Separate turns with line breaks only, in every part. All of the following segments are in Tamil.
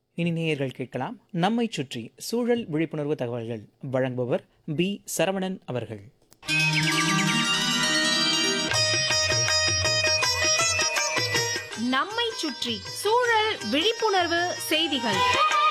இனி நேயர்கள் கேட்கலாம் நம்மை சுற்றி சூழல் விழிப்புணர்வு தகவல்கள் வழங்குபவர் பி சரவணன் அவர்கள்
நம்மை சுற்றி சூழல் விழிப்புணர்வு செய்திகள்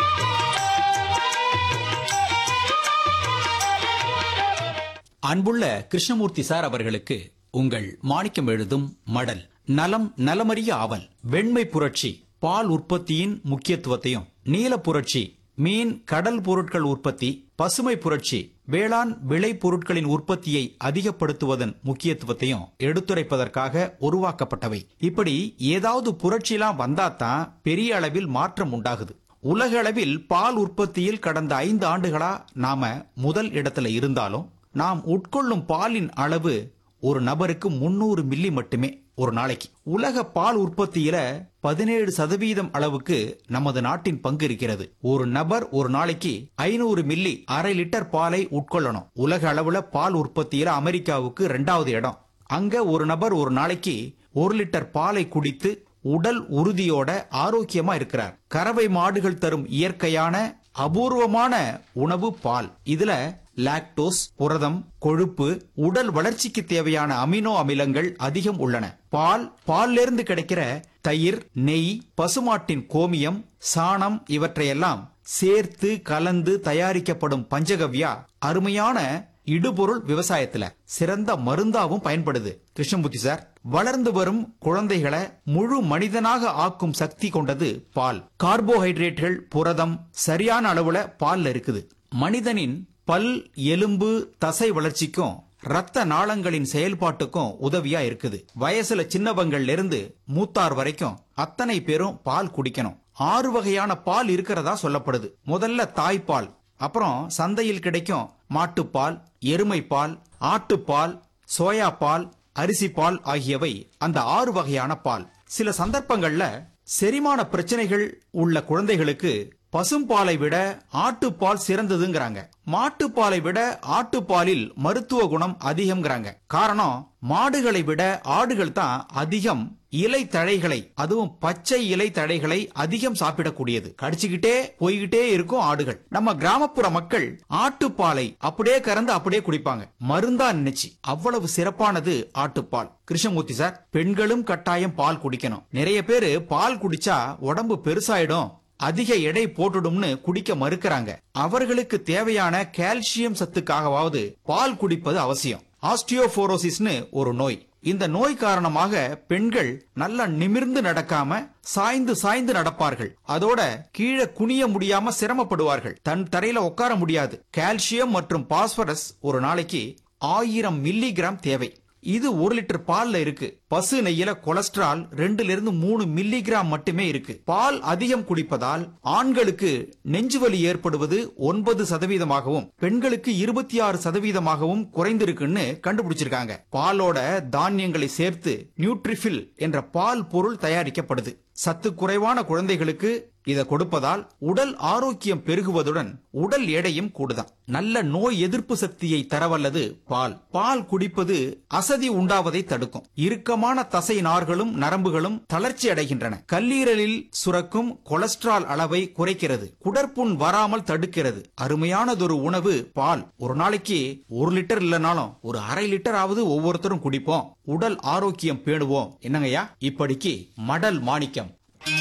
அன்புள்ள கிருஷ்ணமூர்த்தி சார் அவர்களுக்கு உங்கள் மாணிக்கம் எழுதும் மடல் நலம் நலமறிய ஆவல் வெண்மை புரட்சி பால் உற்பத்தியின் முக்கியத்துவத்தையும் நீல புரட்சி மீன் கடல் பொருட்கள் உற்பத்தி பசுமை புரட்சி வேளாண் விளை பொருட்களின் உற்பத்தியை அதிகப்படுத்துவதன் முக்கியத்துவத்தையும் எடுத்துரைப்பதற்காக உருவாக்கப்பட்டவை இப்படி ஏதாவது புரட்சிலாம் வந்தாதான் பெரிய அளவில் மாற்றம் உண்டாகுது உலக அளவில் பால் உற்பத்தியில் கடந்த ஐந்து ஆண்டுகளா நாம முதல் இடத்துல இருந்தாலும் நாம் உட்கொள்ளும் பாலின் அளவு ஒரு நபருக்கு முன்னூறு மில்லி மட்டுமே ஒரு நாளைக்கு உலக பால் உற்பத்தியில பதினேழு சதவீதம் அளவுக்கு நமது நாட்டின் பங்கு இருக்கிறது ஒரு நபர் ஒரு நாளைக்கு ஐநூறு மில்லி அரை லிட்டர் பாலை உட்கொள்ளணும் உலக அளவுல பால் உற்பத்தியில அமெரிக்காவுக்கு இரண்டாவது இடம் அங்க ஒரு நபர் ஒரு நாளைக்கு ஒரு லிட்டர் பாலை குடித்து உடல் உறுதியோட ஆரோக்கியமா இருக்கிறார் கறவை மாடுகள் தரும் இயற்கையான அபூர்வமான உணவு பால் இதுல லாக்டோஸ் புரதம் கொழுப்பு உடல் வளர்ச்சிக்கு தேவையான அமினோ அமிலங்கள் அதிகம் உள்ளன பால் பால்லிருந்து கிடைக்கிற தயிர் நெய் பசுமாட்டின் கோமியம் சாணம் இவற்றையெல்லாம் சேர்த்து கலந்து தயாரிக்கப்படும் பஞ்சகவ்யா அருமையான இடுபொருள் விவசாயத்துல சிறந்த மருந்தாவும் பயன்படுது கிருஷ்ணமூர்த்தி சார் வளர்ந்து வரும் குழந்தைகளை முழு மனிதனாக ஆக்கும் சக்தி கொண்டது பால் கார்போஹைட்ரேட்டுகள் புரதம் சரியான அளவுல பால்ல இருக்குது மனிதனின் பல் எலும்பு தசை வளர்ச்சிக்கும் ரத்த நாளங்களின் செயல்பாட்டுக்கும் உதவியா இருக்குது வயசுல சின்னவங்கள்ல இருந்து மூத்தார் வரைக்கும் அத்தனை பேரும் பால் குடிக்கணும் ஆறு வகையான பால் இருக்கிறதா சொல்லப்படுது முதல்ல தாய்ப்பால் அப்புறம் சந்தையில் கிடைக்கும் மாட்டுப்பால் எருமைப்பால் ஆட்டுப்பால் சோயா பால் அரிசி பால் ஆகியவை அந்த ஆறு வகையான பால் சில சந்தர்ப்பங்கள்ல செரிமான பிரச்சனைகள் உள்ள குழந்தைகளுக்கு பசும்பாலை விட ஆட்டுப்பால் சிறந்ததுங்கிறாங்க மாட்டுப்பாலை விட ஆட்டுப்பாலில் மருத்துவ குணம் அதிகம்ங்கிறாங்க காரணம் மாடுகளை விட ஆடுகள் தான் அதிகம் இலை தழைகளை அதுவும் பச்சை இலை தழைகளை அதிகம் சாப்பிடக்கூடியது கடிச்சுக்கிட்டே போய்கிட்டே இருக்கும் ஆடுகள் நம்ம கிராமப்புற மக்கள் ஆட்டுப்பாலை அப்படியே கறந்து அப்படியே குடிப்பாங்க மருந்தா நினைச்சு அவ்வளவு சிறப்பானது ஆட்டுப்பால் கிருஷ்ணமூர்த்தி சார் பெண்களும் கட்டாயம் பால் குடிக்கணும் நிறைய பேரு பால் குடிச்சா உடம்பு பெருசாயிடும் அதிக எடை போட்டுடும்னு குடிக்க மறுக்கிறாங்க அவர்களுக்கு தேவையான கால்சியம் சத்துக்காகவாவது பால் குடிப்பது அவசியம் ஆஸ்டியோபோரோசிஸ்னு ஒரு நோய் இந்த நோய் காரணமாக பெண்கள் நல்லா நிமிர்ந்து நடக்காம சாய்ந்து சாய்ந்து நடப்பார்கள் அதோட கீழே குனிய முடியாம சிரமப்படுவார்கள் தன் தரையில உட்கார முடியாது கால்சியம் மற்றும் பாஸ்பரஸ் ஒரு நாளைக்கு ஆயிரம் மில்லிகிராம் தேவை இது ஒரு லிட்டர் பால்ல இருக்கு பசு நெய்யில கொலஸ்ட்ரால் ரெண்டுல இருந்து மூணு மில்லிகிராம் மட்டுமே இருக்கு பால் அதிகம் குடிப்பதால் ஆண்களுக்கு நெஞ்சுவலி ஏற்படுவது ஒன்பது சதவீதமாகவும் பெண்களுக்கு இருபத்தி ஆறு சதவீதமாகவும் குறைந்திருக்குன்னு கண்டுபிடிச்சிருக்காங்க பாலோட தானியங்களை சேர்த்து நியூட்ரிஃபில் என்ற பால் பொருள் தயாரிக்கப்படுது சத்து குறைவான குழந்தைகளுக்கு இதை கொடுப்பதால் உடல் ஆரோக்கியம் பெருகுவதுடன் உடல் எடையும் கூடுதான் நல்ல நோய் எதிர்ப்பு சக்தியை தரவல்லது பால் பால் குடிப்பது அசதி உண்டாவதை தடுக்கும் இறுக்கமான தசை நார்களும் நரம்புகளும் தளர்ச்சி அடைகின்றன கல்லீரலில் சுரக்கும் கொலஸ்ட்ரால் அளவை குறைக்கிறது குடற்புண் வராமல் தடுக்கிறது அருமையானதொரு உணவு பால் ஒரு நாளைக்கு ஒரு லிட்டர் இல்லைனாலும் ஒரு அரை லிட்டர் ஆவது ஒவ்வொருத்தரும் குடிப்போம் உடல் ஆரோக்கியம் பேணுவோம் என்னங்கய்யா இப்படிக்கு மடல் மாணிக்கம்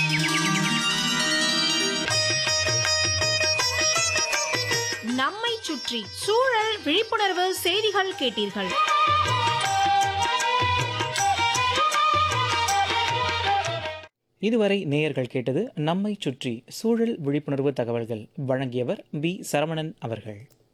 நம்மை சுற்றி சூழல் விழிப்புணர்வு செய்திகள் கேட்டீர்கள்
இதுவரை நேயர்கள் கேட்டது நம்மை சுற்றி சூழல் விழிப்புணர்வு தகவல்கள் வழங்கியவர் பி சரவணன் அவர்கள்